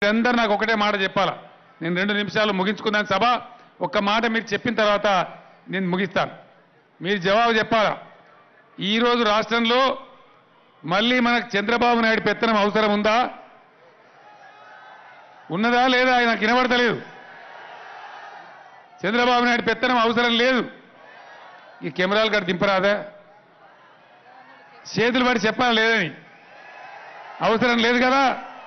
మీరందరూ నాకు ఒకటే మాట చెప్పాలా నేను రెండు నిమిషాలు ముగించుకున్నాను సభ ఒక్క మాట మీరు చెప్పిన తర్వాత నేను ముగిస్తాను మీరు జవాబు చెప్పాలా ఈరోజు రాష్ట్రంలో మళ్ళీ మనకు చంద్రబాబు నాయుడు పెత్తనం అవసరం ఉందా ఉన్నదా లేదా ఆయన నాకు వినబడతలేదు చంద్రబాబు నాయుడు పెత్తనం అవసరం లేదు ఈ కెమెరాలు కూడా దింపరాదా చేతులు పడి చెప్పాలి లేదని అవసరం లేదు కదా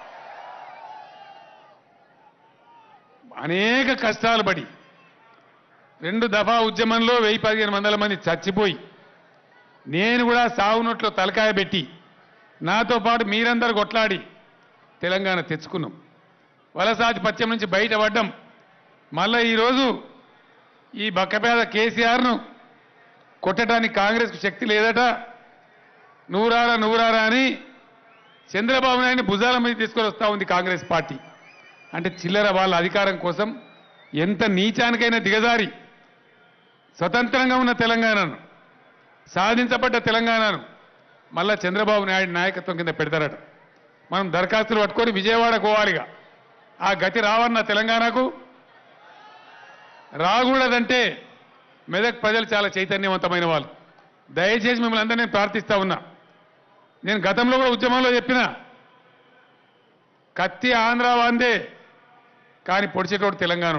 అనేక కష్టాలు పడి రెండు దఫా ఉద్యమంలో వెయ్యి పదిహేను వందల మంది చచ్చిపోయి నేను కూడా సాగునోట్లో తలకాయ పెట్టి నాతో పాటు మీరందరూ కొట్లాడి తెలంగాణ తెచ్చుకున్నాం వలసాధిపత్యం నుంచి బయటపడ్డం మళ్ళా ఈరోజు ఈ బక్కపేద కేసీఆర్ను కొట్టడానికి కాంగ్రెస్కు శక్తి లేదట నూరారా నూరారా అని చంద్రబాబు నాయుడిని భుజాల మీద తీసుకొని వస్తా ఉంది కాంగ్రెస్ పార్టీ అంటే చిల్లర వాళ్ళ అధికారం కోసం ఎంత నీచానికైనా దిగజారి స్వతంత్రంగా ఉన్న తెలంగాణను సాధించబడ్డ తెలంగాణను మళ్ళా చంద్రబాబు నాయుడు నాయకత్వం కింద పెడతారట మనం దరఖాస్తులు పట్టుకొని విజయవాడ పోవాలిగా ఆ గతి రావన్న తెలంగాణకు రాకూడదంటే మెదక్ ప్రజలు చాలా చైతన్యవంతమైన వాళ్ళు దయచేసి మిమ్మల్ని అందరినీ నేను ప్రార్థిస్తా ఉన్నా నేను గతంలో కూడా ఉద్యమంలో చెప్పిన కత్తి ఆంధ్ర వాందే కానీ పొడిచేటోడు తెలంగాణ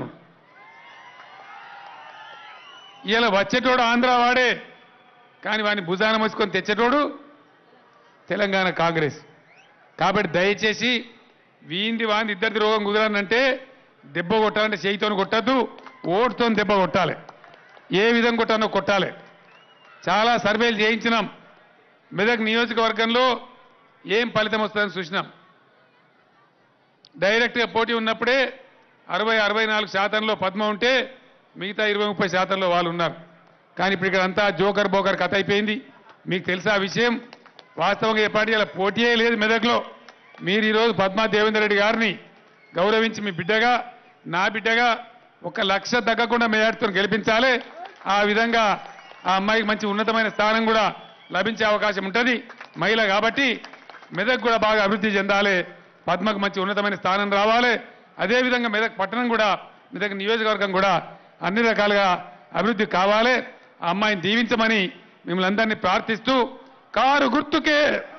ఇలా వచ్చేటోడు ఆంధ్ర వాడే కానీ వాడిని భుజాన మోసుకొని తెచ్చేటోడు తెలంగాణ కాంగ్రెస్ కాబట్టి దయచేసి వీంది వాంది ఇద్దరిది రోగం కుదరనంటే దెబ్బ కొట్టాలంటే చేయితోని కొట్టద్దు ఓటుతో దెబ్బ కొట్టాలి ఏ విధంగా కొట్టానో కొట్టాలి చాలా సర్వేలు చేయించినాం మెదక్ నియోజకవర్గంలో ఏం ఫలితం వస్తుందని చూసినాం డైరెక్ట్గా పోటీ ఉన్నప్పుడే అరవై అరవై నాలుగు శాతంలో పద్మ ఉంటే మిగతా ఇరవై ముప్పై శాతంలో వాళ్ళు ఉన్నారు కానీ ఇప్పుడు ఇక్కడ అంతా జోకర్ బోకర్ కథ అయిపోయింది మీకు తెలుసా ఆ విషయం వాస్తవంగా ఏ పార్టీ అలా పోటీయే లేదు మెదక్లో మీరు ఈరోజు పద్మా దేవేందర్ రెడ్డి గారిని గౌరవించి మీ బిడ్డగా నా బిడ్డగా ఒక లక్ష తగ్గకుండా మేయాడుతో గెలిపించాలి ఆ విధంగా ఆ అమ్మాయికి మంచి ఉన్నతమైన స్థానం కూడా లభించే అవకాశం ఉంటుంది మహిళ కాబట్టి మెదక్ కూడా బాగా అభివృద్ధి చెందాలి పద్మకు మంచి ఉన్నతమైన స్థానం రావాలి అదేవిధంగా మెదక్ పట్టణం కూడా మెదక్ నియోజకవర్గం కూడా అన్ని రకాలుగా అభివృద్ధి కావాలి ఆ అమ్మాయిని దీవించమని మిమ్మల్ని అందరినీ ప్రార్థిస్తూ కారు గుర్తుకే